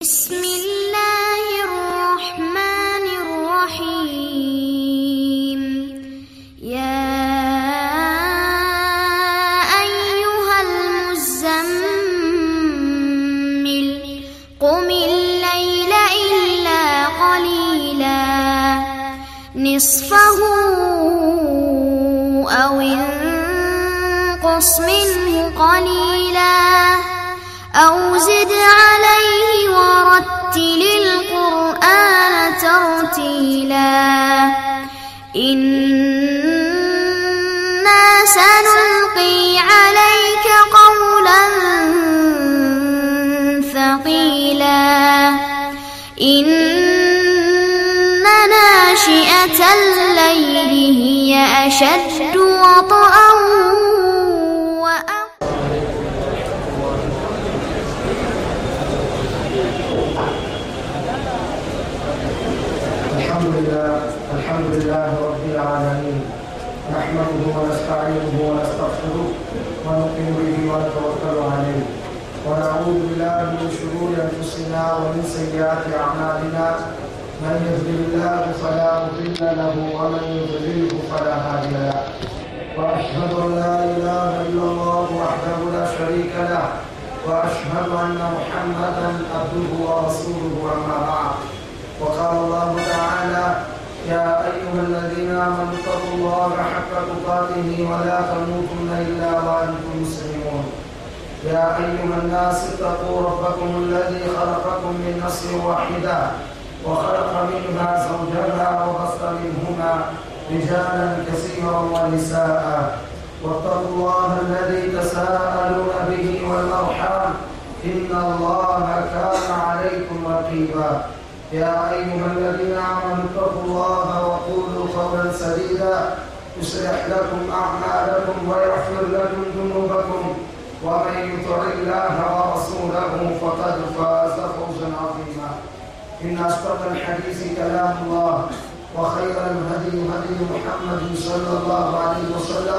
بسم الله الرحمن الرحيم يا أيها المزمل قم الليل إلا قليلا نصفه أو انقص منه قليلا أو زد عليه ورتل القرآن ترتيلا إنا سنلقي عليك قولا ثقيلا إن ناشئة الليل هي أشد وطئا وأقوى الحمد لله الحمد لله رب العالمين نحمده ونستعينه ونستغفره ونؤمن به ونتوكل عليه ونعوذ بالله من شرور انفسنا ومن سيئات اعمالنا من يهده الله فلا مضل له ومن يضلله فلا هادي له واشهد ان لا اله الا الله وحده لا شريك له واشهد ان محمدا عبده ورسوله اما بعد وقال الله تعالى يا أيها الذين آمنوا اتقوا الله حق تقاته ولا تموتن إلا وأنتم مسلمون يا أيها الناس اتقوا ربكم الذي خلقكم من نفس واحدة وخلق منها زوجها وبث منهما رجالا كثيرا ونساء واتقوا الله الذي تساءلون به والأرحام إن الله كان عليكم رقيبا يا أيها الذين آمنوا اتقوا الله وقولوا قولا سديدا يصلح لكم أعمالكم ويغفر لكم ذنوبكم ومن يطع الله ورسوله فقد فاز فوزا عظيما إن أصدق الحديث كلام الله وخير الهدي هدي محمد صلى الله عليه وسلم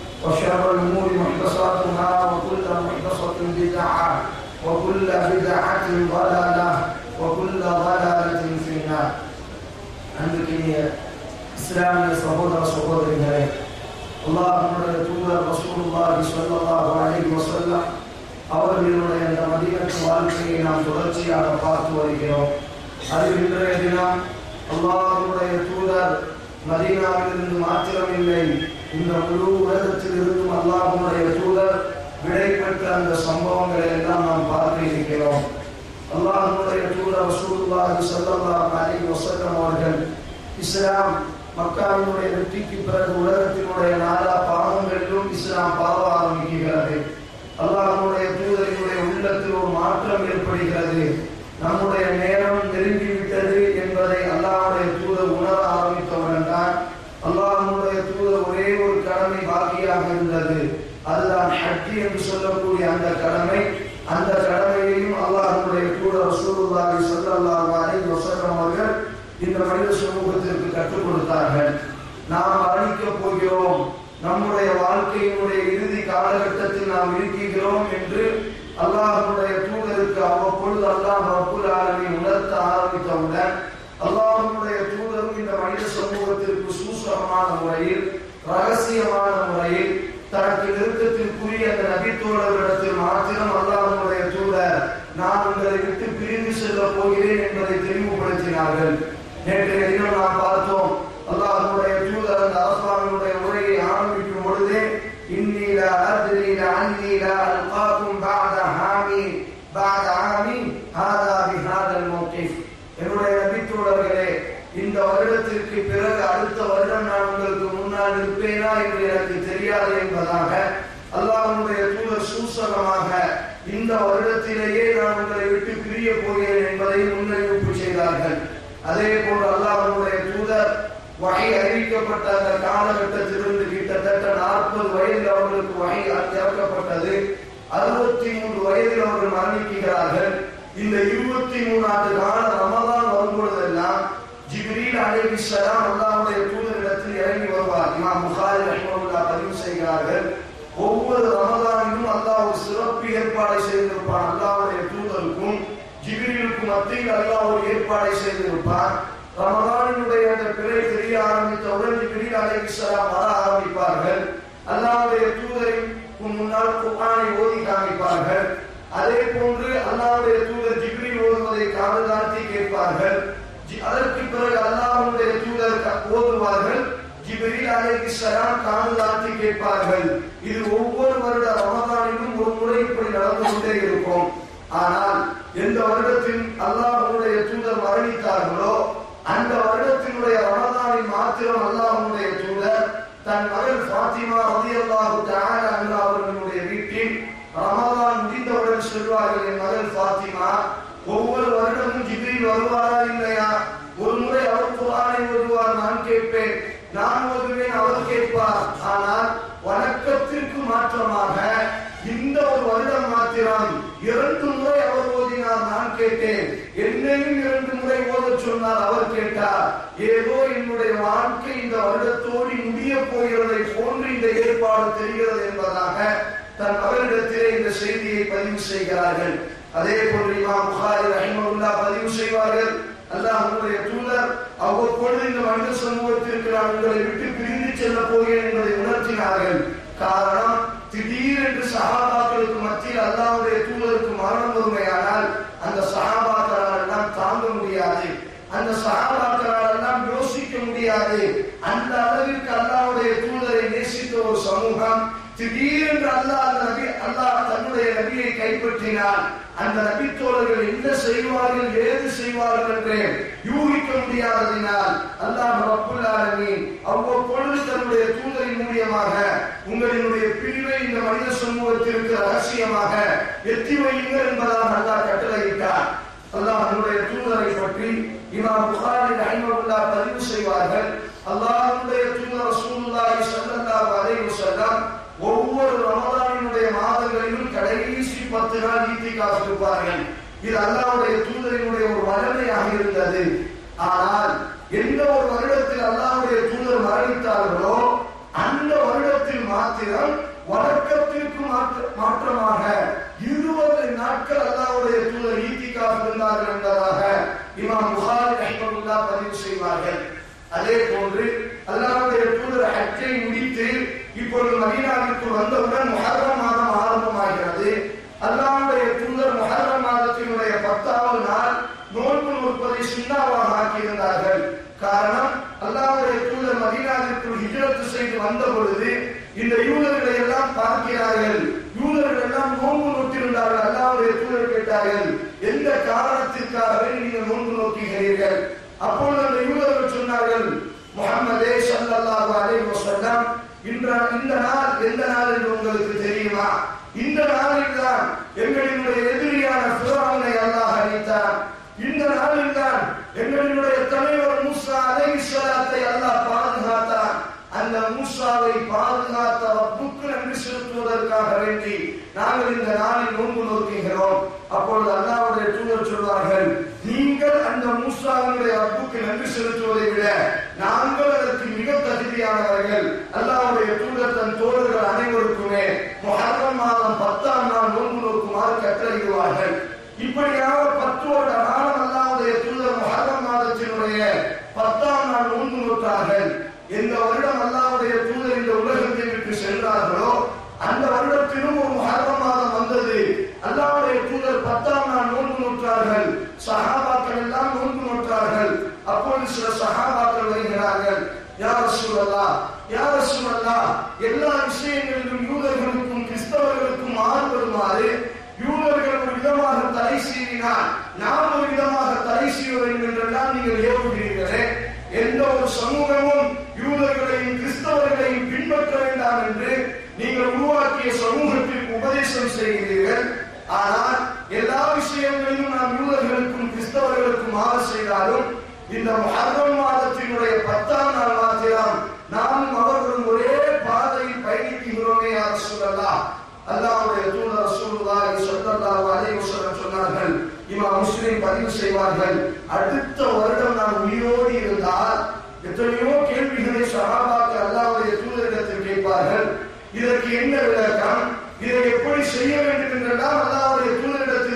وشر الأمور محدثاتها وكل محدثة بدعة وكل بدعة ضلالة وكل ضلالة في النار அன்புக்கினிய இஸ்லாமிய சகோதர சகோதரிகளே அல்லாஹ்வுடைய தூதர் ரசூலுல்லாஹி ஸல்லல்லாஹு அலைஹி வஸல்லம் அவர்களுடைய அந்த மதீனத்து வாழ்க்கையை நாம் தொடர்ச்சியாக பார்த்து வருகிறோம் அதில் இன்றைய தினம் அல்லாஹ்வுடைய தூதர் மதீனாவிலிருந்து மாத்திரமில்லை இந்த முழு உலகத்தில் இருந்தும் அல்லாஹ்வுடைய தூதர் விடை பெற்ற அந்த சம்பவங்களை எல்லாம் நாம் பார்க்க இருக்கிறோம் அல்லாஹ்வுடைய தூதர் ரசூலுல்லாஹி ஸல்லல்லாஹு அலைஹி வஸல்லம் அவர்கள் இஸ்லாம் மக்காவினுடைய வெற்றிக்கு பிறகு உலகத்தினுடைய நாலா பாகங்களிலும் இஸ்லாம் பரவ ஆரம்பிக்கிறது அல்லாஹ்வுடைய தூதரினுடைய உள்ளத்தில் ஒரு மாற்றம் ஏற்படுகிறது நம்முடைய நேரம் நெருங்கிவிட்டது என்பதை அல்லாஹ்வுடைய தூதர் உணர ஆரம்பித்தவுடன் தான் அல்லாஹ்வுடைய தூதர் ஒரே ஒரு கடமை பாக்கியாக இருந்தது அதுதான் ஹஜ் என்று சொல்லக்கூடிய அந்த கடமை அந்த கடமையையும் அல்லாஹ்வுடைய கூட ரசூலுல்லாஹி ஸல்லல்லாஹு அலைஹி வஸல்லம் அவர்கள் இந்த மனித சமூகத்திற்கு கற்றுக் கொடுத்தார்கள் நாம் மரணிக்க போகிறோம் நம்முடைய வாழ்க்கையினுடைய இறுதி காலகட்டத்தில் நாம் இருக்கிறோம் என்று அல்லாஹ்வுடைய தூதருக்கு அவ்வப்பொழுது அல்லாஹ் ரப்புல் ஆலமீன் உணர்த்த ஆரம்பித்தவுடன் அல்லாஹ்வுடைய தூதரும் இந்த மனித சமூகத்திற்கு சூசகமான முறையில் ரகசியமான முறையில் தனக்கு நெருக்கத்திற்குரிய அந்த நபித்தோழர்களிடத்தில் மாத்திரம் அல்லாஹ்வுடைய தூதர் நான் உங்களை விட்டு பிரிந்து செல்ல போகிறேன் என்பதை தெளிவுபடுத்தினார்கள் நேற்றைய தினம் நாம் பார்த்தோம் அல்லாஹ்வுடைய தூதர் அந்த அரசாங்கனுடைய உரையை ஆரம்பிக்கும் பொழுதே இன்னில அர்தில அன்னில அல்காக்கும் பாத ஹாமி பாத ஆமி ஹாதா பிஹாதல் மௌகிஃப் என்னுடைய நபித்தோழர்களே இந்த வருடத்திற்கு பிறகு அடுத்த வருடம் நான் உங்களுக்கு முன்னால் இருப்பேனா என்று எனக்கு தெரியாது என்பதாக அல்லாஹ்வுடைய தூதர் சூசகமாக இந்த வருடத்திலேயே நான் உங்களை விட்டு பிரிய போகிறேன் என்பதை முன்னறிவிப்பு செய்தார்கள் அதே போன்று அல்லாஹ்வுடைய தூதர் வகை அறிவிக்கப்பட்ட அந்த காலகட்டத்திலிருந்து கிட்டத்தட்ட நாற்பது வயதில் அவர்களுக்கு வகை இறக்கப்பட்டது அறுபத்தி மூன்று வயதில் அவர்கள் மரணிக்கிறார்கள் இந்த இருபத்தி மூணாண்டு கால ரமதான் வரும்பொழுதெல்லாம் ஜிப்ரீல் அலைஹிஸ்ஸலாம் அல்லாஹ்வுடைய தூதரிடத்தில் இறங்கி வருவார் இமாம் புகாரி ரஹ்மத்துல்லாஹ் பதிவு செய்கிறார்கள் ஒவ்வொரு ரமதானிலும் அல்லாஹ் ஒரு சிறப்பு ஏற்பாடை செய்திருப்பான் அல்லாஹ்வுடைய தூதருக்கும் ஜிப்ரீலுக்கும் மத்தியில் அல்லாஹ் ஒரு ஏற்பாடை செய்திருப்பார் ரமதானினுடைய அந்த பிறை தெரிய ஆரம்பித்தவுடன் ஜிப்ரீல் அலைஹிஸ்ஸலாம் வர ஆரம்பிப்பார்கள் அல்லாஹ்வுடைய தூதரின் முன்னால் குர்ஆனை ஓதி காமிப்பார்கள் அதே போன்று அல்லாஹ்வுடைய தூதர் ஜிப்ரீல் ஓதுவதை காது தாழ்த்தி கேட்பார்கள் ஜி- அதற்கு பிறகு அல்லாஹ்வுடைய தூதர் க- ஓதுவார்கள் ஜிப்ரீல் அலைஹிஸ்ஸலாம் காது தாழ்த்தி கேட்பார்கள் இது ஒவ்வொரு வருட ரமதானிலும் ஒரு முறை இப்படி நடந்து கொண்டே இருக்கும் ஆனால் எந்த வருடத்தில் அல்லாஹ்வுடைய தூதர் மரணித்தார்களோ அந்த வருடத்தினுடைய ரமதானில் மாத்திரம் அல்லாஹ்வுடைய தூதர் தன் மகள் ஃபாத்திமா ரலியல்லாஹு தஆலா அன்ஹா அவர்களுடைய வீட்டில் ரமதான் முடிந்தவுடன் சொல்வார்கள் என் மகள் ஃபாத்திமா ஒவ்வொரு வருடமும் ஜிப்ரீல் வருவாரா இல்லையா ஒரு முறை அவர் குர்ஆனை ஓதுவார் நான் கேட்பேன் நான் ஓதுவேன் அவர் கேட்பார் ஆனால் வணக்கத்திற்கு மாற்றமாக இந்த ஒரு வருடம் மாத்திரம் இரண்டு முறை அவர் ஓதினார் நான் கேட்டேன் என்னையும் இரண்டு முறை ஓதச் சொன்னார் அவர் கேட்டார் ஏதோ என்னுடைய வாழ்க்கை இந்த வருடத்தோடு முடிய போகிறதை போன்று இந்த ஏற்பாடு தெரிகிறது என்பதாக தன் மகளிடத்திலே இந்த செய்தியை பதிவு செய்கிறார்கள் அதே போன்று இமாம் புகாரி ரஹிமவுல்லா பதிவு செய்வார்கள் அல்லாஹ்வுடைய தூதர் அவ்வப்பொழுது இந்த மனித சமூகத்திற்கு நான் உங்களை விட்டு பிரிந்து செல்ல போகிறேன் என்பதை உணர்த்தினார்கள் காரணம் திடீரென்று சஹாபாக்களுக்கு மத்தியில் அல்லாஹ்வுடைய தூதருக்கு மரணம் வறுமையானால் அந்த சஹாபாக்களால் எல்லாம் தாங்க முடியாது அந்த சஹாபாக்களால் எல்லாம் யோசிக்க முடியாது அந்த அளவிற்கு அல்லாஹ்வுடைய தூதரை நேசித்த ஒரு சமூகம் திடீரென்று அல்லாஹ் அந்த நபி அல்லாஹ் தன்னுடைய நபியை கைப்பற்றினார் அந்த நபித்தோழர்கள் என்ன செய்வார்கள் ஏது செய்வார்கள் என்று யூகிக்க முடியாததினால் அல்லாஹ் ரப்புல் ஆலமீன் அவ்வப்பொழுது தன்னுடைய தூதரின் மூலியமாக உங்களினுடைய பிரிவை இந்த மனித சமூகத்திற்கு ரகசியமாக எத்தி வையுங்கள் என்பதாக அல்லாஹ் கட்டளையிட்டார் அல்லாஹ் நம்முடைய தூதரை பற்றி இமாம் புகாரி ரஹிமஹுல்லாஹ் பதிவு செய்வார்கள் அல்லாஹ்வுடைய தூதர் ரசூலுல்லாஹி ஸல்லல்லாஹு அலைஹி வஸல்லம் ஒவ்வொரு ரமலானினுடைய மாதங்களிலும் கடைசி பத்து நாள் ஈத்திகாஃப் இருப்பார்கள் இது அல்லாஹ்வுடைய தூதரினுடைய ஒரு வல்லமையாக இருந்தது ஆனால் எந்த ஒரு வருடத்தில் அல்லாஹ்வுடைய தூதர் மரணித்தார்களோ அந்த வருடத்தில் மாத்திரம் வழக்கத்திற்கு மாற்ற- மாற்றமாக இருபது நாட்கள் அல்லாஹ்வுடைய தூதர் ஈத்திகாஃப் இருந்தார்கள் என்பதாக இமாம் புகாரி ரஹிமஹுல்லாஹ் பதிவு செய்வார்கள் அதே போன்று அல்லாஹ்வுடைய தூதர் ஹஜ்ஜை முடித்து இப்பொழுது மதீனாவிற்கு வந்தவுடன் முஹர்ரம் மாதம் ஆரம்பமாகிறது அல்லாஹ்வுடைய தூதர் முஹர்ரம் மாதத்தினுடைய பத்தாவது நாள் நோன்பு நோற்பதை சுண்ணாவாக ஆக்கியிருந்தார்கள் காரணம் அல்லாஹ்வுடைய தூதர் மதீனாவிற்கு ஹிஜ்ரத் செய்து வந்த பொழுது இந்த யூதர்களை எல்லாம் பார்க்கிறார்கள் யூதர்கள் எல்லாம் நோன்பு நோக்கியிருந்தார்கள் அல்லாஹ்வுடைய தூதர் கேட்டார்கள் எந்த காரணத்திற்காக நீங்கள் நோன்பு நோக்குகிறீர்கள் அப்பொழுது அந்த யூதர்கள் சொன்னார்கள் முஹம்மதே ஸல்லல்லாஹு அலைஹி வஸல்லம் இன்ற இந்த நாள் எந்த நாள் என்று உங்களுக்கு தெரியுமா இந்த நாளில் தான் எங்களினுடைய எதிரியான ஃபிரௌனை அல்லாஹ் அழித்தான் இந்த நாளில் தான் எங்களினுடைய தலைவர் மூசா அலைஹிஸ்ஸலாத்தை அல்லாஹ் பாதுகாத்தான் அந்த மூசாவை பாதுகாத்த ரப்புக்கு நன்றி செலுத்துவதற்காக வேண்டி நாங்கள் இந்த நாளில் நோன்பு நோக்குகிறோம் அப்பொழுது அல்லாஹ்வுடைய தூதர் சொல்வார்கள் நீங்கள் அந்த மூசாவினுடைய ரப்புக்கு நன்றி செலுத்துவதை விட நாங்கள் அதற்கு மிக தகுதியானவர்கள் அல்லாஹ்வுடைய தூதர் தன் தோழர்கள் அனைவருக்குமே முஹர்ரம் மாதம் பத்தாம் நாள் நோன்பு நோக்குமாறு கட்டளையிடுவார்கள் இப்படியாக பத்து வருட காலம் அல்லாஹ்வுடைய தூதர் முஹர்ரம் மாதத்தினுடைய பத்தாம் நாள் நோன்பு நோற்றார்கள் எந்த வருடம் அல்லாஹ்வுடைய தூதர் இந்த உலகத்தை விட்டு சென்றார்களோ அந்த வருடத்திலும் ஒரு முஹர்ரம் மாதம் வந்தது அல்லாஹ்வுடைய தூதர் பத்தாம் நாள் நோன்பு நோற்றார்கள் சஹாபாக்கள் எல்லாம் நோன்பு நோற்றார்கள் அப்பொழுது சில சஹாபாக்கள் வருகிறார்கள் யா ரசூலல்லாஹ் யா ரசூலல்லாஹ் எல்லா விஷயங்களிலும் யூதர்களுக்கும் கிறிஸ்தவர்களுக்கும் மாறுபடுமாறு யூதர்கள் ஒரு விதமாக தலை சீவினால் நாம் ஒரு விதமாக தலை சீவ வேண்டும் என்றெல்லாம் நீங்கள் ஏவுகிறீர்களே எந்த ஒரு சமூகமும் யூதர்களையும் கிறிஸ்தவர்களையும் பின்பற்ற வேண்டாம் என்று நீங்கள் உருவாக்கிய சமூகத்திற்கு உபதேசம் செய்கிறீர்கள் ஆனால் எல்லா விஷயங்களிலும் நாம் யூதர்களுக்கும் கிறிஸ்தவர்களுக்கும் மாற செய்தாலும் இந்த முஹர்ரம் மாதத்தினுடைய பத்தாம் நாள் மாத்திரம் நாமும் அவர்களும் ஒரே பாதையில் பயணிக்கிறோமே யார் சொல்லலாம் அல்லாஹ்வுடைய தூதர் ரசூலுல்லாஹி ஸல்லல்லாஹு அலைஹி வஸல்லம் சொன்னார்கள் இமாம் முஸ்லிம் பதிவு செய்வார்கள் அடுத்த வருடம் நான் உயிரோடு இருந்தால் எத்தனையோ கேள்விகளை சஹாபாக்கள் அல்லாஹ்வுடைய தூதரிடத்தில் கேட்பார்கள் இதற்கு என்ன விளக்கம் இதை எப்படி செய்ய வேண்டும் என்றெல்லாம் அல்லாஹ்வுடைய தூதரிடத்தில்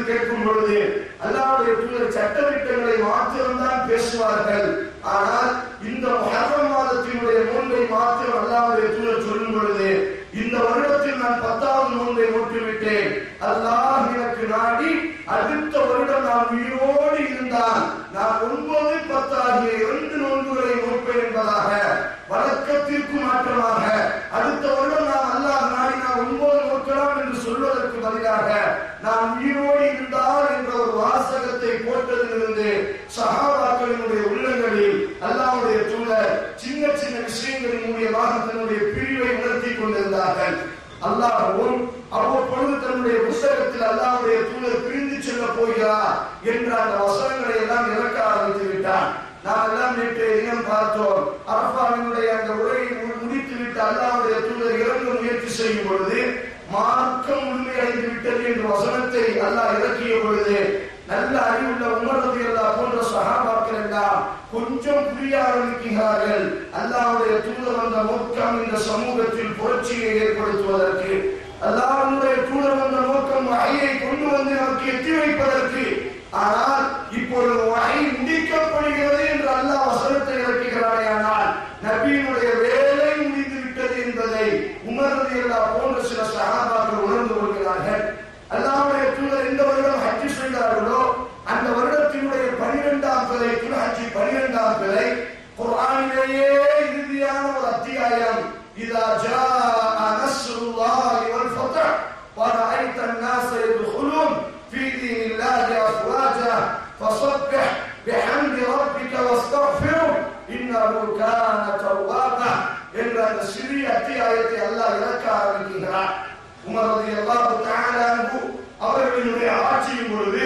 கேட்கும் பொழுது அல்லாவுடைய தூதர் சட்டத்திட்டங்களை மாத்திரம்தான் பேசுவார்கள் ஆனால் இந்த முஹர்ரம் மாதத்தினுடைய நோன்பை மாத்திரம் அல்லாவுடைய தூதர் சொல்லும் பொழுது இந்த வருடத்தில் நான் பத்தாவது நோன்பை நோட்டுவிட்டேன் அல்லாஹ் எனக்கு நாடி அடுத்த வருடம் நான் உயிரோடு இருந்தால் நான் ஒன்பது பத்து ஆகிய இரண்டு நோன்புகளை நோட்பேன் என்பதாக வழக்கத்திற்கு மாற்றமாக அடுத்த வருடம் நான் அல்லாஹ் நாடி நான் ஒன்பது நோக்கலாம் என்று சொல்வதற்கு பதிலாக நான் உயிரோடு இருந்தால் என்ற ஒரு வாசகத்தை போட்டதிலிருந்து சகாபாக்களினுடைய உள்ளங்களில் அல்லாஹ்வுடைய தூதர் சின்ன சின்ன விஷயங்களின் மூலியமாக தன்னுடைய பிரிவை உணர்த்தி கொண்டிருந்தார்கள் அல்லாஹ்வும் அவ்வப்பொழுது தன்னுடைய புஸ்தகத்தில் அல்லாஹ்வுடைய தூதர் பிரிந்து செல்ல போகிறார் என்ற அந்த வசனங்களை எல்லாம் இறக்க ஆரம்பித்து விட்டார் நாம் எல்லாம் நேற்றைய தினம் பார்த்தோம் அரபாவினுடைய அந்த உரையை மு- முடித்துவிட்டு அல்லாஹ்வுடைய தூதர் இறங்க முயற்சி செய்யும் பொழுது மார்க்கம் உண்மையடைந்து விட்டது என்ற வசனத்தை அல்லாஹ் இறக்கிய பொழுது நல்ல அறிவுள்ள உமரது அல்லா போன்ற சகாபாக்கள் எல்லாம் கொஞ்சம் புரிய ஆரம்பிக்கிறார்கள் அல்லாஹ்வுடைய தூதர் வந்த நோக்கம் இந்த சமூகத்தில் புரட்சியை ஏற்படுத்துவதற்கு அல்லாஹ்வுடைய தூதர் வந்த நோக்கம் வகையை கொண்டு வந்து நமக்கு எத்தி வைப்பதற்கு ஆனால் இப்பொழுது வகை முடிக்கப்படுகிறது என்று அல்லாஹ் வசனத்தை இறக்குகிறானே ஆனால் நபியினுடைய வேலை முடிந்து விட்டது என்பதை உமரது அல்லா போன்ற சில சகாபாக்கள் உணர்ந்து கொள்கிறார்கள் அல்லாவுடைய தூதர் எந்த வருடம் ஹஜ்ஜி செய்தார்களோ அந்த வருடத்தினுடைய பனிரெண்டாம் பிறை துல்ஹஜ்ஜி பனிரெண்டாம் பிறை குர்ஆனிலேயே இறுதியான ஒரு அத்தியாயம் இதா ஜாஅ நஸ்ருல்லாஹி வல் ஃபத்ஹ் ورأيت الناس يدخلون في دين الله أفواجا فسبح بحمد ربك واستغفره إنه كان توابا என்ற அந்த சிறிய அத்தியாயத்தை அல்லாஹ் இறக்க ஆரம்பிக்கிறார் உமர் ரலியல்லாஹு தஆலா அன்ஹு அவர்களினுடைய ஆட்சியின் பொழுது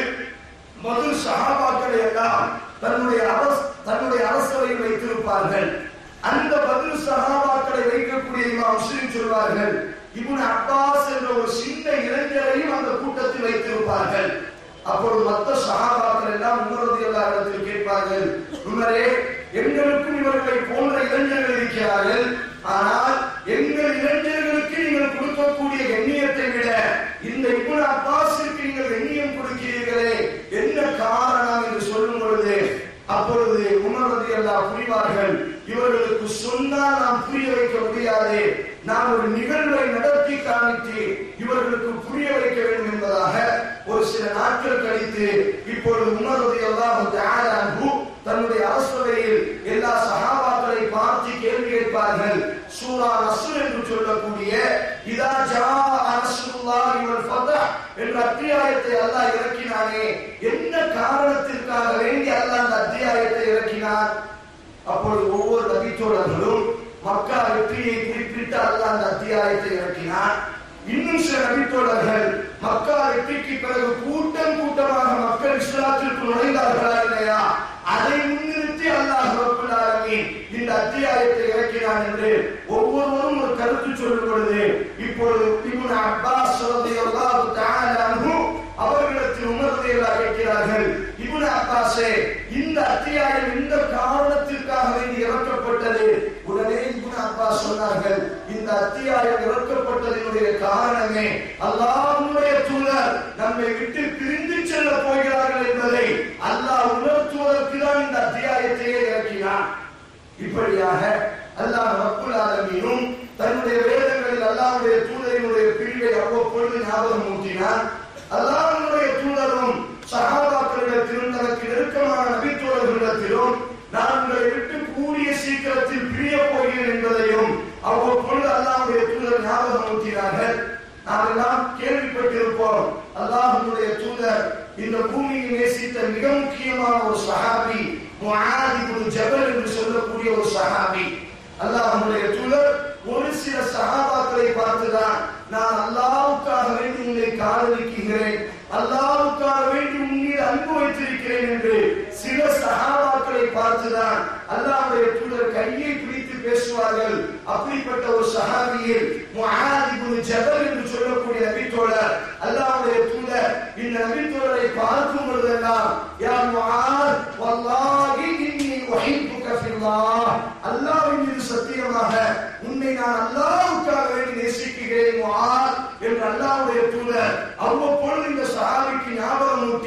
மது சஹாபாக்களை எல்லாம் தன்னுடைய அரச தன்னுடைய அரசவையில் வைத்திருப்பார்கள் அந்த பதில் சஹாபாக்களை வைக்கக்கூடிய இமாம் முஸ்லிம் சொல்வார்கள் இப்னு அப்பாஸ் என்ற ஒரு சின்ன இளைஞரையும் அந்த கூட்டத்தில் வைத்திருப்பார்கள் அப்பொழுது மற்ற சகாபாக்கள் எல்லாம் உமரது எல்லா இடத்தில் கேட்பார்கள் உமரே எங்களுக்கும் இவர்களை போன்ற இளைஞர்கள் இருக்கிறார்கள் ஆனால் எங்கள் இளைஞர்களுக்கு நீங்கள் கொடுக்கக்கூடிய கண்ணியத்தை விட இந்த இப்னு அப்பாஸுக்கு நீங்கள் கண்ணியம் கொடுக்கிறீர்களே என்ன காரணம் என்று சொல்லும் பொழுது அப்பொழுது உணர்வது எல்லாம் புரிவார்கள் இவர்களுக்கு சொன்னால் நாம் புரிய வைக்க முடியாது நாம் ஒரு நிகழ்வை நடத்தி காமித்து இவர்களுக்கு புரிய வைக்க வேண்டும் என்பதாக ஒரு சில நாட்கள் கழித்து இப்பொழுது உணர்வது எல்லாம் தன்னுடைய அரசவையில் எல்லா சகாபாக்களை பார்த்து கேள்வி கேட்பார்கள் சூரா நஸ்ர் என்று சொல்லக்கூடிய இதா ஜா அரசுல்லாஹி வல் ஃபத்ஹ் என்ற அத்தியாயத்தை அல்லாஹ் இறக்கினானே என்ன காரணத்திற்காக வேண்டி அல்லாஹ் அந்த அத்தியாயத்தை இறக்கினார் அப்பொழுது ஒவ்வொரு நபித்தோழர்களும் மக்கா வெற்றியை குறிப்பிட்டு அல்லாஹ் அந்த அத்தியாயத்தை இறக்கினார் இன்னும் சில நபித்தோழர்கள் மக்கா வெற்றிக்கு பிறகு கூட்டம் கூட்டமாக மக்கள் இஸ்லாத்திற்கு நுழைந்தார்களா இல்லையா அதை முன்னிறுத்தி அல்லாஹ் ரப்பல் ஆலமீன் இந்த அத்தியாயத்தை இறக்கினான் என்று ஒவ்வொருவரும் ஒரு கருத்து சொல்லும் பொழுது இப்பொழுது இப்னு அப்பாஸ் ரலியல்லாஹு தஆலா அன்ஹு அவர்களிடத்தில் உணர்வையெல்லாம் கேட்கிறார்கள் இப்னு அப்பாஸே இந்த அத்தியாயம் இந்த காரணத்திற்காக வேண்டி இறக்கப்பட்டது உடனே இப்னு அப்பாஸ் சொன்னார்கள் இந்த அத்தியாயம் இறக்கப்பட்டதனுடைய காரணமே அல்லாஹ்வுடைய தூதர் நம்மை விட்டு பிரிந்து செல்ல போகிறார்கள் என்பதை அல்லாஹ் உணர்த்துவதற்கு தான் இந்த அத்தியாயத்தையே இறக்கினான் இப்படியாக அல்லாஹ் ரப்புல் ஆலமீனும் தன்னுடைய வேதங்களில் அல்லாஹ்வுடைய தூதரினுடைய பிரிவை அவ்வப்பொழுது ஞாபகம் ஊட்டினார் அல்லாஹ்வுடைய தூதரும் சஹாபாக்களிடத்திலும் தனக்கு நெருக்கமான நபித்தோழர்களிடத்திலும் நான் உங்களை விட்டு கூடிய சீக்கிரத்தில் பிரிய போகிறேன் என்பதையும் அவ்வப்பொழுது அல்லாஹ்வுடைய தூதர் ஞாபகம் ஊட்டினார்கள் நாம் எல்லாம் கேள்விப்பட்டிருப்போம் அல்லாஹ்வுடைய தூதர் இந்த பூமியை நேசித்த மிக முக்கியமான ஒரு சஹாபி முஆத் இப்னு ஜபல் என்று சொல்லக்கூடிய ஒரு சஹாபி அல்லாஹ்வுடைய தூதர் ஒரு சில சஹாபாக்களை பார்த்துதான் நான் அல்லாஹ்வுக்காக வேண்டி உன்னை காதலிக்கிறேன் அல்லாஹ்வுக்காக வேண்டி உன்னில் அன்பு வைத்திருக்கிறேன் என்று சில சஹாபாக்களை பார்த்துதான் அல்லாஹ்வுடைய தூதர் கையை பிடித்து பேசுவார்கள் அப்படிப்பட்ட ஒரு சஹாபியில் முஆத் இப்னு ஜபல் என்று சொல்லக்கூடிய நபித்தோழர் அல்லாஹ்வுடைய தூதர் இந்த நபித்தோழரை பார்க்கும் பொழுதெல்லாம் யா முஆத் வல்லாஹி இன்னி உஹிப்புக ஃபில்லாஹ் அல்லாஹ்வின் மீது சத்தியமாக உன்னை நான் அல்லாஹ்வுக்காக வேண்டி நேசிக்கிறேன் முஆத் என்று அல்லாஹ்வுடைய தூதர் அவ்வப்பொழுது இந்த சஹாபிக்கு ஞாபகம்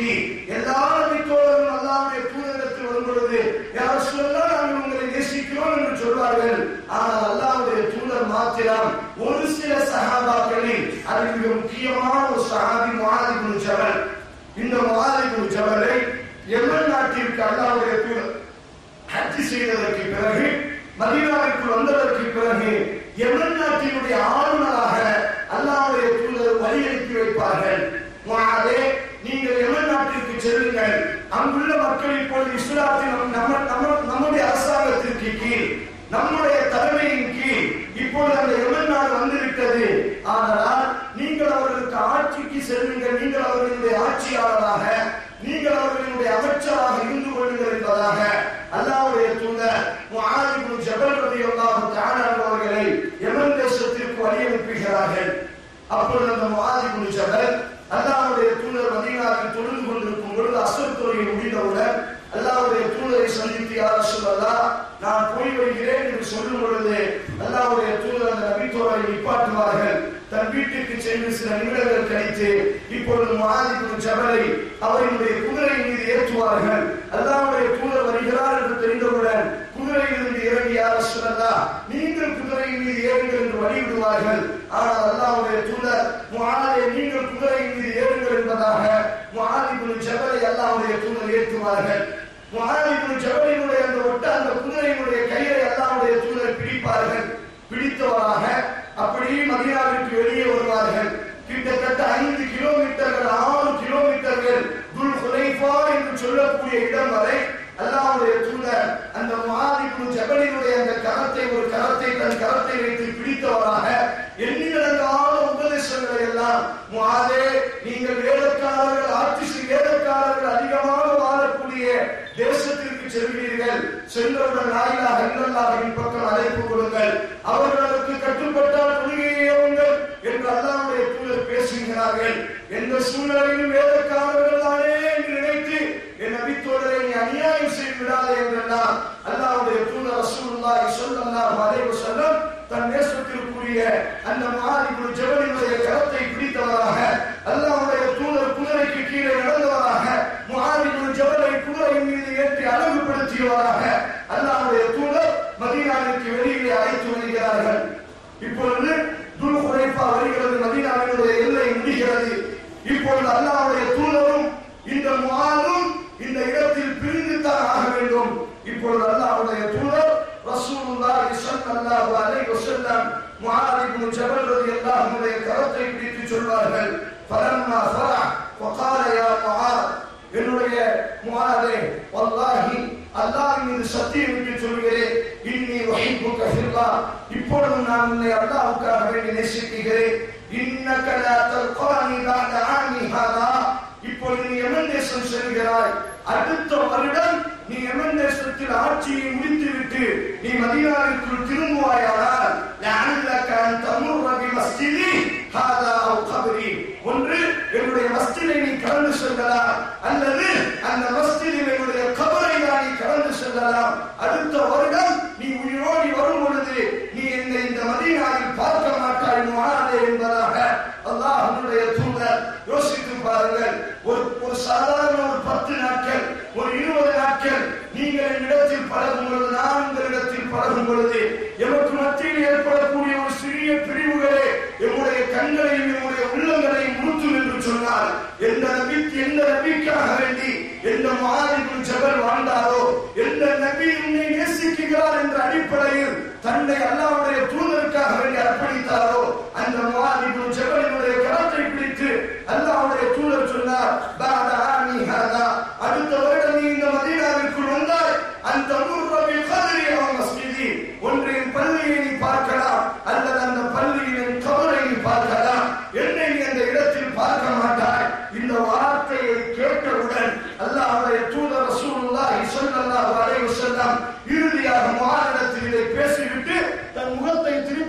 நோக்கி எல்லா நபித்தோழரும் அல்லாவுடைய தூதரிடத்தில் வரும் பொழுது யார் சொல்லலாம் நாங்கள் உங்களை நேசிக்கிறோம் என்று சொல்வார்கள் ஆனால் அல்லாவுடைய தூதர் மாத்திரம் ஒரு சில சகாபாக்களில் அதில் மிக முக்கியமான ஒரு சகாபி மாதிரி ஜபல் இந்த மாதிரி ஜபலை எமன் நாட்டிற்கு அல்லாவுடைய தூதர் ஹஜ் செய்ததற்கு பிறகு மதீனாவிற்கு வந்ததற்கு பிறகு எமன் நாட்டினுடைய ஆளுநராக அல்லாவுடைய தூதர் வழி அனுப்பி வைப்பார்கள் முஆதே நீங்கள் எமன் நாட்டிற்கு செல்லுங்கள் அங்குள்ள மக்கள் இப்பொழுது இஸ்லாத்தின் நம்ம நம்ம நம்முடைய அரசாங்கத்திற்கு கீழ் நம்முடைய தலைமையின் கீழ் இப்பொழுது அந்த எமன் நாடு வந்திருக்கிறது ஆனால் நீங்கள் அவர்களுக்கு ஆட்சிக்கு செல்லுங்கள் நீங்கள் அவர்களுடைய ஆட்சியாளராக நீங்கள் அவர்களுடைய அமைச்சராக இருந்து கொள்ளுங்கள் என்பதாக அல்லாவுடைய தூதர் முஆதிபு ஜபல் ரலியல்லாஹு தஆலா அவர்களை யமன் தேசத்திற்கு வழி அனுப்புகிறார்கள் அப்பொழுது அந்த முஆதிபு ஜபல் அல்லாவுடைய தூதர் மதீனாவில் தொழுது கொண்டிருக்கும் பொழுது அசர் தொழுகை முடிந்தவுடன் அல்லாவுடைய தூதரை சந்தித்து யார் சொல்லலாம் நான் போய் வருகிறேன் என்று சொல்லும் பொழுது அல்லாவுடைய தூதர் அந்த நபித்தோரை நிப்பாட்டுவார்கள் தன் வீட்டுக்கு சென்று சில நிமிடங்கள் கழித்து இப்பொழுது மாதிபு ஜபலை அவர்களுடைய குதிரை மீது ஏற்றுவார்கள் அல்லாவுடைய தூதர் வருகிறார் என்று தெரிந்தவுடன் குதிரையிலிருந்து இறங்கி யார் சொல்லலாம் நீங்கள் குதிரையின் மீது ஏறுங்கள் என்று வழிவிடுவார்கள் ஆனால் அல்லாவுடைய தூதர் முகாலே நீங்கள் குதிரையின் மீது ஏறுங்கள் என்பதாக முகாலிபுல் ஜபலை அல்லாவுடைய தூதர் ஏற்றுவார்கள் முகாலிபுல் ஜபலினுடைய அந்த ஒட்ட அந்த குதிரையினுடைய கையை அல்லாவுடைய தூதர் பிடிப்பார்கள் பிடித்தவராக அப்படியே மதீனாவிற்கு வெளியே வருவார்கள் கிட்டத்தட்ட ஐந்து கிலோமீட்டர்கள் ஆறு கிலோமீட்டர்கள் துல் ஹுலைஃபா என்று சொல்லக்கூடிய இடம் வரை அல்லாவுடைய தூதர் அந்த மாதிபு ஜபலினுடைய அந்த கரத்தை ஒரு கரத்தை தன் கரத்தை வைத்து பிடித்தவராக எண்ணிலடங்காத உபதேசங்களை எல்லாம் மாதே நீங்கள் வேதக்காரர்கள் ஆட்சி செய்- வேதக்காரர்கள் அதிகமாக வாழக்கூடிய தேசத்திற்கு செல்வீர்கள் சென்றவுடன் நாயிலாக இல்லல்லாவின் பக்கம் அழைப்பு கொடுங்கள் அவர்களுக்கு கட்டுப்பட்டால் கொள்கையுங்கள் என்று அல்லாவுடைய தூதர் பேசுகிறார்கள் எந்த சூழ்நிலையிலும் வேதக்காரர்கள் தானே என்று நினைத்து என் நபித்தோழரை நீ அநியாயம் செய்து விடாதே என்றெல்லாம் அல்லாவுடைய தூதர் ரசூலுல்லாஹி ஸல்லல்லாஹு அலைஹி வஸல்லம் தன் நேசத்திற்குரிய அந்த மாதிபு ஜபலினுடைய கரத்தை பிடித்தவராக அல்லாவுடைய தூதர் குதிரைக்கு கீழே நடந்தவராக மாதிபு ஜபலை குதிரையின் மீது ஏற்றி அழகுபடுத்தியவராக அல்லாவுடைய தூதர் மதீனாவிற்கு வெளியிலே அழைத்து வருகிறார்கள் இப்பொழுது துல் குறைப்பா வருகிறது மதீனாவினுடைய எல்லை முடிகிறது இப்பொழுது அல்லாவுடைய தூதரும் இந்த முகாலும் இந்த இடத்தில் பிரிந்து தான் ஆக வேண்டும் இப்பொழுது அல்லாஹ்வுடைய தூதர் ரசூலுல்லாஹி ஸல்லல்லாஹு அலைஹி வஸல்லம் முஆத் இப்னு ஜபல் ரலியல்லாஹு அன்ஹுடைய கரத்தை பிடித்து சொல்வார்கள் ஃபலம்மா ஃபரஹ் وقال يا معاذ என்னுடைய முஆதே வல்லாஹி அல்லாஹ் மீது சத்தியம் விட்டு சொல்கிறேன் இன்னி வஹிப்புக ஃபில்லாஹ் இப்பொழுது நான் உன்னை அல்லாஹ்வுக்காக வேண்டி நேசிக்கிறேன் இன்னக லா தல்கானி பஅத ஆமி ஹாதா இப்பொழுது நீ எமன் தேசம் செல்கிறாய் அடுத்த வருடம் நீ எமன் தேசத்தில் ஆட்சியை முடித்துவிட்டு நீ மதீனாவிற்குள் திரும்புவாயானால் லஅல்லக அன் தமுர்ர பிமஸ்ஜிதி ஹாதா அவ் கப்ரி ஒன்று என்னுடைய மஸ்ஜிதை நீ கடந்து செல்லலாம் அல்லது அந்த மஸ்ஜிதில் என்னுடைய கபரை தான் நீ கடந்து செல்லலாம் அடுத்த வருடம் நீ உயிரோடி வரும் பொழுது நீ என்னை இந்த மதீனாவில் பார்க்க மாட்டாய் முகாதே என்பதாக அல்லாஹ் உன்னுடைய தூதர் யோசித்து பாருங்கள் ஒரு ஒரு சாதாரண ஒரு பத்து நாட்கள் ஒரு இருபது நாட்கள் நீங்கள் என்னிடத்தில் பழகும் பொழுது நான் உங்களிடத்தில் பழகும் பொழுது எமக்கு மத்தியில் ஏற்படக்கூடிய ஒரு சிறிய பிரிவுகளே எம்முடைய கண்களையும் எம்முடைய உள்ளங்களையும் உறுத்தும் என்று சொன்னால் எந்த நபிக்கு எந்த நபிக்காக வேண்டி எந்த மாதிரிக்கும் ஜபல் வாழ்ந்தாரோ எந்த நபி உன்னை நேசிக்கிறார் என்ற அடிப்படையில் தன்னை அல்லாவுடைய தூதருக்காக வேண்டி அர்ப்பணித்தாரோ அந்த மாதிரிக்கும் ஜபலினுடைய கரத்தை பிடித்து அல்லாவுடைய தூதர் சொன்னார் பாத ஆமி ஹாதா அடுத்த வருடம் நீ இந்த மதீனாவிற்குள் வந்தாய் அந்த முர்ரபில் கதிரி அவன் மஸ்ஜிதி ஒன்றின் பள்ளியை நீ பார்க்கலாம் அல்லது அந்த பள்ளியின் கபரை நீ பார்க்கலாம் என்னை நீ அந்த இடத்தில் பார்க்க மாட்டாய் இந்த வார்த்தையை கேட்டவுடன் அல்லாஹ்வுடைய தூதர் ரசூலுல்லாஹி ஸல்லல்லாஹு அலைஹி வஸல்லம் இறுதியாக மாநிலத்தில் இதை பேசிவிட்டு தன் முகத்தை திரும்பி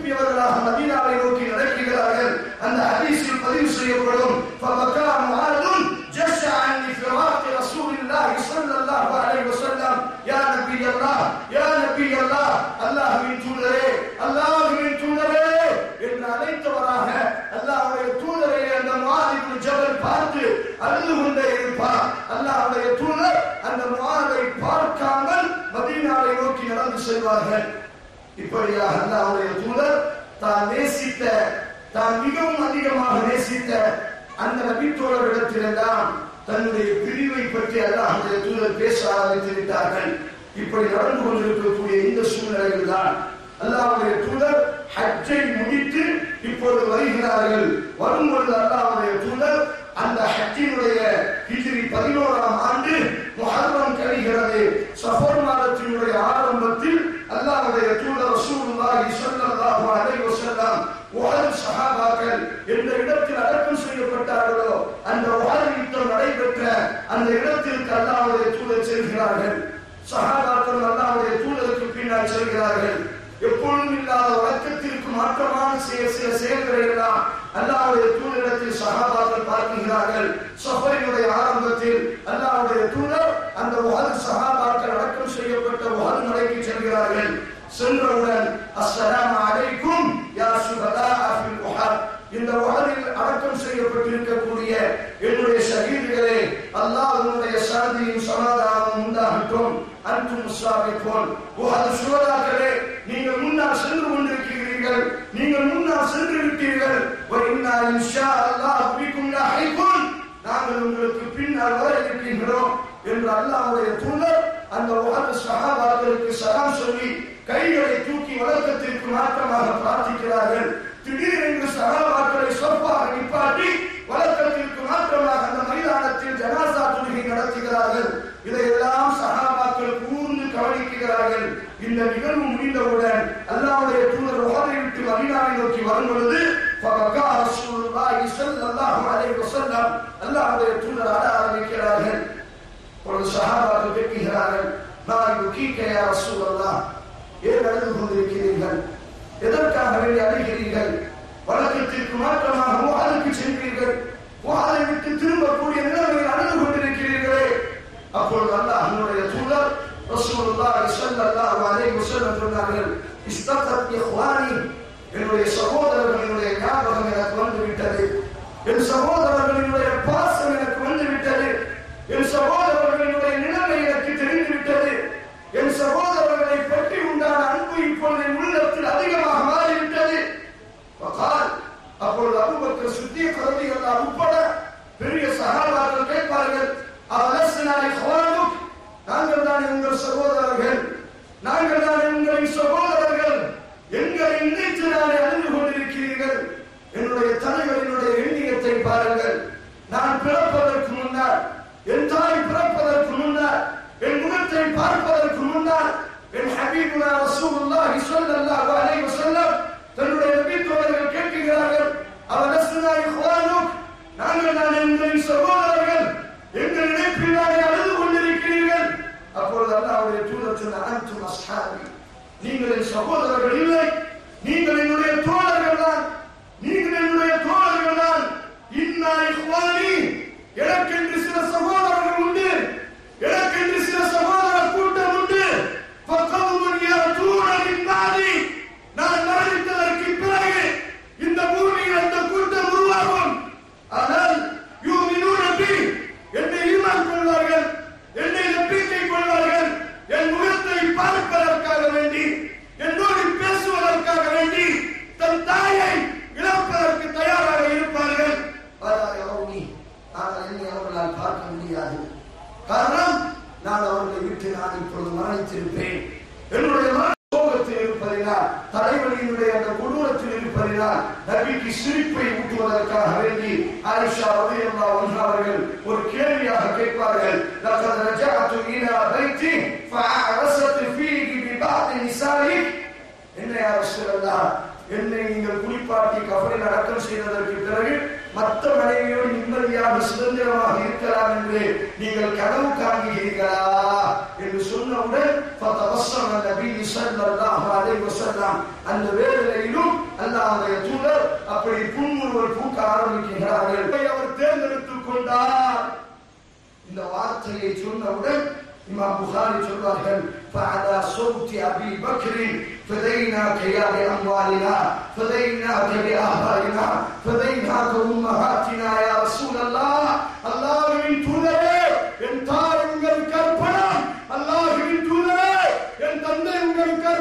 செல்வார்கள் இப்படியாக அல்லாஹ்வுடைய தூதர் தான் நேசித்த தான் மிகவும் அதிகமாக நேசித்த அந்த நபித்தோழர்களிடத்திலெல்லாம் தன்னுடைய பிரிவை பற்றி அல்லாஹ்வுடைய தூதர் பேச ஆரம்பித்து விட்டார்கள் இப்படி நடந்து கொண்டிருக்கக்கூடிய இந்த சூழ்நிலையில் தான் அல்லாஹ்வுடைய தூதர் ஹஜ்ஜை முடித்து இப்பொழுது வருகிறார்கள் வரும்பொழுது அல்லாஹ்வுடைய தூதர் அந்த ஹஜ்ஜினுடைய ஹிஜ்ரி பதினோராம் ஆண்டு முஹர்ரம் கழிகிறது சஃபர் மாதத்தினுடைய ஆரம்பத்தில் அல்லாஹ்வுடைய தூதர் ரசூலுல்லாஹி ஸல்லல்லாஹு அலைஹி வஸல்லம் உஹத் சஹாபாக்கள் எந்த இடத்தில் அடக்கம் செய்யப்பட்டார்களோ அந்த உஹத் யுத்தம் நடைபெற்ற அந்த இடத்திற்கு அல்லாஹ்வுடைய தூதர் செல்கிறார்கள் சஹாபாக்கள் அல்லாஹ்வுடைய தூதருக்கு பின்னால் செல்கிறார்கள் எப்பொழுதும் இல்லாத வழக்கத்திற்கு மாற்றமான சில சில செயல்களை எல்லாம் அல்லாஹ்வுடைய தூதரிடத்தில் சஹாபாக்கள் பார்க்கிறார்கள் சஃபரினுடைய ஆரம்பத்தில் அல்லாஹ்வுடைய தூதர் அந்த உஹது சஹாபாக்கள் அடக்கம் செய்யப்பட்ட உஹது மலைக்கு செல்கிறார்கள் சென்றவுடன் அஸ்ஸலாமு அலைக்கும் யா சுஹதா ஃபில் உஹத் இந்த உஹதில் அடக்கம் செய்யப்பட்டிருக்கக்கூடிய என்னுடைய ஷஹீதுகளே அல்லாஹ் உன்னுடைய சாந்தியும் சமாதானமும் உண்டாகட்டும் அன்றும் முஸ்லாமிப்போல் உஹது சுஹதாக்களே நீங்கள் முன்னால் சென்று கொண்டிருக்கிறீர்கள் நீங்கள் முன்னால் சென்று விட்டீர்கள் وَإِنَّا إِنْ شَاءَ اللَّهُ بِكُمْ لاحقون நாங்கள் உங்களுக்கு பின்னால் வர இருக்கின்றோம் என்று அல்லாஹ்வுடைய தூதர் அந்த உஹது சஹாபாக்களுக்கு சலாம் சொல்லி கைகளை தூக்கி வழக்கத்திற்கு மாற்றமாக பிரார்த்திக்கிறார்கள் திடீரென்று சகாபாக்களை சொற்பாக நிப்பாட்டி வழக்கத்திற்கு மாற்றமாக அந்த மைதானத்தில் ஜனாசா தொழுகை நடத்துகிறார்கள் இதையெல்லாம் சகாபாக்கள் கூர்ந்து கவனிக்கிறார்கள் இந்த நிகழ்வு முடிந்தவுடன் அல்லாஹ்வுடைய தூதர் ரோதை விட்டு மதீனாவை நோக்கி வரும் பொழுது فبكى رسول الله صلى الله عليه وسلم அல்லாஹ்வுடைய தூதர் அழ ஆரம்பிக்கிறார்கள் ஒரு சஹாபாக்கள் கேட்கிறார்கள் நான் யுகீக்க யா ரசூலல்லாஹ் ஏன் அழுது கொண்டிருக்கிறீர்கள் எதற்காக வேண்டி அழுகிறீர்கள் வழக்கத்திற்கு மாற்றமாக முகாலுக்கு சென்றீர்கள் முகாலை விட்டு திரும்பக்கூடிய நிலைமையில் அழுது கொண்டிருக்கிறீர்களே அப்பொழுது அல்லாஹ் நம்முடைய தூதர் ரசூலுல்லாஹி ஸல்லல்லாஹு அலைஹி வஸல்லம் சொன்னார்கள் இஸ்தகத் இஹ்வானி என்னுடைய சகோதரர்களினுடைய ஞாபகம் எனக்கு வந்து விட்டது என் சகோதரர்களினுடைய பாசம் எனக்கு வந்து விட்டது என் சகோதரர்களினுடைய நிலைமை எனக்கு தெரிந்து விட்டது என் சகோதரர்களை பற்றி உண்டான அன்பு இப்பொழுது என் உள்ளத்தில் அதிகமாக மாறிவிட்டது வகால் அப்பொழுது அபூபக்கர் சித்திக் ரலியல்லாஹு உட்பட பெரிய சஹாபாக்கள் கேட்பார்கள் அவலஸ்னா இஹ்வானுக் நாங்கள் தான் உங்கள் சகோதரர்கள் நாங்கள் தான் உங்களின் சகோதரர்கள் எங்களை நினைத்து நாளை அறிந்து கொண்டிருக்கிறீர்கள் என்னுடைய தலைவரினுடைய எண்ணியத்தை பாருங்கள் நான் பிறப்பதற்கு முன்னால் என் தாய் பிறப்பதற்கு முன்னால் என் முகத்தை பார்ப்பதற்கு முன்னால் என் ஹபீபுனா ரசூலுல்லாஹி ஸல்லல்லாஹு அலைஹி வஸல்லம் தன்னுடைய நபி தோழர்கள் கேட்கிறார்கள் அவலஸ்னா இஹ்வானுக் நாங்கள் தான் உங்களின் சகோதரர்கள் எங்கள் நினைப்பில் நாளை அழுது கொண்டிருக்கிறீர்கள் அப்பொழுது அல்லாஹ்வுடைய தூதர் சொன்ன அன்தும் அஸ்ஹாபி நீங்கள் என் சகோதரர்கள் இல்லை நீங்கள் என்னுடைய தோழர்கள் தான் நீங்கள் என்னுடைய தோழர்கள் தான் இன்னா இஹ்வானி எனக்கென்று சில சகோதரர்கள் உண்டு எனக்கென்று சில சகோதர கூட்டம் உண்டு பக்கமும் தூரலின் பாதி நான் மரணித்ததற்கு பிறகு இந்த பூமியில் அந்த கூட்டம் உருவாகும் ஆனால் யூமினூன பி என்னை ஈமான் கொள்வார்கள் என்னை நம்பிக்கை கொள்வார்கள் என் முகத்தை பார்ப்பதற்காக வேண்டி என்னோடு பேசுவதற்காக வேண்டி தன் தாயை இழப்பதற்கு தயாராக இருப்பார்கள் ஆனால் யரௌனி, ஆனால் என்னை அவர்களால் பார்க்க முடியாது காரணம் நான் அவர்களை விட்டு நான் இப்பொழுது மரணித்திருப்பேன் என்னுடைய மரண சோகத்தில் இருப்பதினால் தலைவலியினுடைய அந்த கொடூரத்தில் இருப்பதினால் நபிக்கு சிரிப்பை ஊட்டுவதற்காக வேண்டி ஆயிஷா ரலியல்லாஹு அன்ஹா அவர்கள் ஒரு கேள்வியாக கேட்பார்கள் லகத் ரஜஅத்து இலா பைத்தி ஃபஅரஸத் ஃபீஹி பிபாத் நிசாயிக் என்ன யா ரசூலல்லாஹ் என்னை நீங்கள் குளிப்பாட்டி கபரில் அடக்கம் செய்ததற்கு பிறகு மற்ற மனைவியோடு நிம்மதியாக சுதந்திரமாக இருக்கலாம் என்று நீங்கள் கனவு காண்கிறீர்களா என்று சொன்னவுடன் فتبسم النبي صلى الله عليه وسلم அந்த வேளையிலும் அல்லாஹ்வுடைய தூதர் அப்படி புன்முறுவல் பூக்க ஆரம்பிக்கிறார்கள் அவர் தேர்ந்தெடுத்துக் கொண்டார் இந்த வார்த்தையை சொன்னவுடன் இமாம் புகாரி சொல்வார்கள் فعلى صوت ابي بكر فديناك يا باموالنا فديناك بآبائنا فديناك امهاتنا يا رسول الله அல்லாஹ்வின் தூதரே என் தாய் உங்கள் கற்பனம் அல்லாஹ்வின் தூதரே என் தந்தை உங்கள்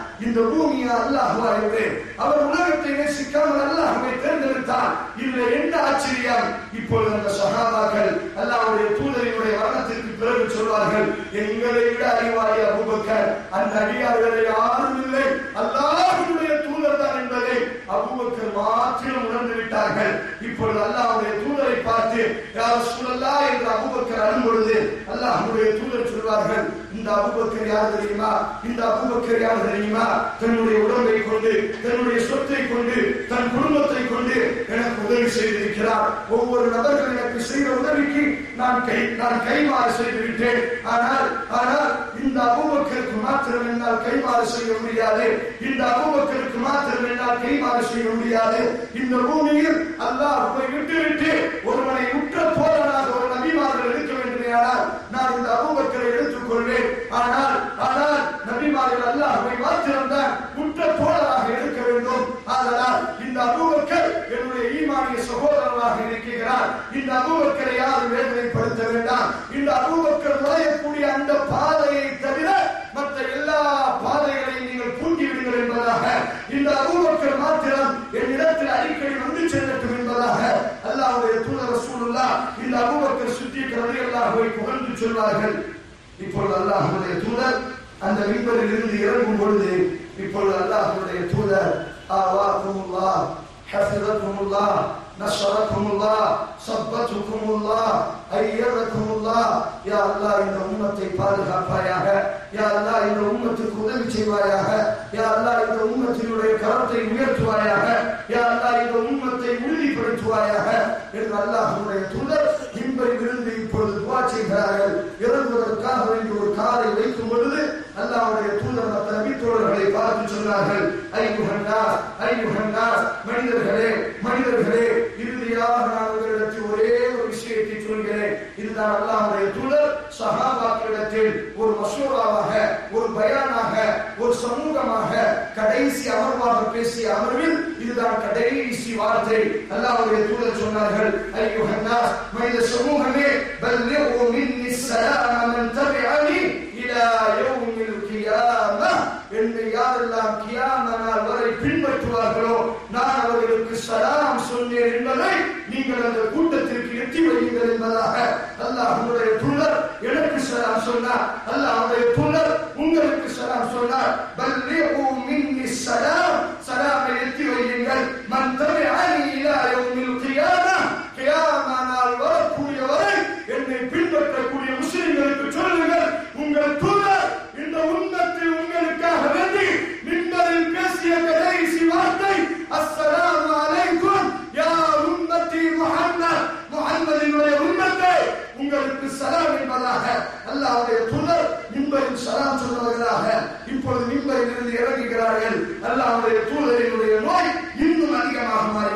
இந்த பூமியா அல்லாஹுவா என்று அவர் உலகத்தை நேசிக்காமல் அல்லாஹுவை தேர்ந்தெடுத்தார் இதுல என்ன ஆச்சரியம் இப்பொழுது அந்த சகாபாக்கள் அல்லாஹ்வுடைய தூதரினுடைய மரணத்திற்கு பிறகு சொல்வார்கள் எங்களை விட அறிவாளி அபூபக்கர் அந்த அடியார்களை யாரும் இல்லை அல்லாஹ்வுடைய தூதர் தான் என்பதை அபூபக்கர் மாத்திரம் உணர்ந்து விட்டார்கள் இப்பொழுது அல்லாஹ்வுடைய தூதரை பார்த்து யார் சூழல்லா என்று அபூபக்கர் அழும் பொழுது அல்லாஹ்வுடைய தூதர் சொல்வார்கள் இந்த அபூபக்கர் யார் தெரியுமா இந்த அபூபக்கர் யார் தெரியுமா தன்னுடைய உடம்பை கொண்டு தன்னுடைய சொத்தை கொண்டு தன் குடும்பத்தை கொண்டு எனக்கு உதவி செய்திருக்கிறார் ஒவ்வொரு நபர்கள் எனக்கு செய்த உதவிக்கு நான் கை நான் கைமாறு செய்து விட்டேன் ஆனால் ஆனால் இந்த அபூபக்கருக்கு மாத்திரம் என்னால் கைமாறு செய்ய முடியாது இந்த அபூபக்கருக்கு மாத்திரம் என்னால் கைமாறு செய்ய முடியாது இந்த பூமியில் அல்லாஹ்வை விட்டுவிட்டு ஒருவனை உற்ற தோழனாக ஒரு நபிமார்கள் இருக்க வேண்டுமேயானால் நான் இந்த அபூபக்கரை எடுத்துக்கொள்வேன் ஆனால் ஆனால் நபிமார்கள் அல்லாஹ்வை மாத்திரம்தான் உற்ற தோழராக இருக்க வேண்டும் ஆதலால் இந்த அபூபக்கர் என்னுடைய ஈமானிய சகோதரராக இருக்கிறார் இந்த அபூபக்கரை யாரும் வேதனைப்படுத்த வேண்டாம் இந்த அபூபக்கர் நுழையக்கூடிய அந்த பாதையை தவிர மற்ற எல்லா பாதைகளையும் நீங்கள் பூண்டி விடுங்கள் என்பதாக இந்த அபூபக்கர் மாத்திரம் என்னிடத்தில் அடிக்கடி வந்து செல்லட்டும் என்பதாக அல்லாஹ்வுடைய தூதர் ரசூலுல்லாஹ் இந்த அபூபக்கர் சுத்தி ரலியல்லாஹுவை புகழ்ந்து சொல்வார்கள் இப்பொழுது அல்லாஹ்வுடைய தூதர் அந்த மின்பரில் இருந்து இறங்கும் பொழுது இப்பொழுது அல்லாஹ்வுடைய தூதர் ஆவாக்குமுல்லாஹ் ஹஃபிதக்குமுல்லாஹ் நஷரக்குமுல்லாஹ் சப்பத்துக்குமுல்லாஹ் ஐயதக்குமுல்லாஹ் யா அல்லாஹ் இந்த உம்மத்தை பாதுகாப்பாயாக யா அல்லாஹ் இந்த உம்மத்துக்கு உதவி செய்வாயாக யா அல்லாஹ் இந்த உம்மத்தினுடைய கரத்தை உயர்த்துவாயாக யா அல்லாஹ் இந்த உம்மத்தை உறுதிப்படுத்துவாயாக என்று அல்லாஹ்வுடைய தூதர் மின்பரில் இருந்து இப்பொழுது துவா செய்கிறார்கள் இறங்குவதற்காக வேண்டி ஒரு காரை வைக்கும் பொழுது அல்லாஹ்வுடைய தூதர் மற்ற நபித்தோழர்களை பார்த்து சொன்னார்கள் ஐயுகன்னார் ஐயுகன்னார் மனிதர்களே மனிதர்களே இறுதியாக நான் உங்களிடத்தில் ஒரே ஒரு விஷயத்தை சொல்கிறேன் இதுதான் அல்லாஹ்வுடைய தூதர் சஹாபாக்களிடத்தில் ஒரு மசூராவாக ஒரு பயானாக ஒரு சமூகமாக கடைசி அமர்வாக பேசிய அமர்வில் இதுதான் கடைசி வார்த்தை அல்லாஹ்வுடைய தூதர் சொன்னார்கள் ஐயுகன்னார் மனித சமூகமே பல்லிகு மின்னி ஸலாம மன் தபிஅனி இலா யௌமில் கியாமah என்னை யாரெல்லாம் கியாம நாள் வரை பின்பற்றுவார்களோ நான் அவர்களுக்கு சலாம் சொன்னேன் என்பதை நீங்கள் அந்த கூட்டத்திற்கு எட்டி வையுங்கள் என்பதாக அல்லாஹ்வுடைய தூதர் எனக்கு சலாம் சொன்னார் அல்லாஹ்வுடைய தூதர் உங்களுக்கு சலாம் சொன்னார் பல்லிகு மின்னி சலாம் சலாமை எட்டி வையுங்கள் மன் தபிஅனி இலா யௌமில் கியாமah கியாம நாள் வரக்கூடிய வரை என்னை பின்பற்றக்கூடிய முஸ்லிம்களுக்கு சொல்லுங்கள் உங்கள் தூதர் இந்த உண்மத்தை உங்களுக்காக வேண்டி மின்பரில் பேசிய கடைசி வார்த்தை அஸ்ஸலாமு அலைக்கும் யா உம்மத்தி முஹம்மத் முஹம்மதினுடைய உம்மத்தை உங்களுக்கு சலாம் என்பதாக அல்லாஹ்வுடைய தூதர் மின்பரில் சலாம் சொன்னவர்களாக இப்பொழுது மின்பரில் இருந்து இறங்குகிறார்கள் அல்லாஹ்வுடைய தூதரினுடைய நோய் இன்னும் அதிகமாக மாறி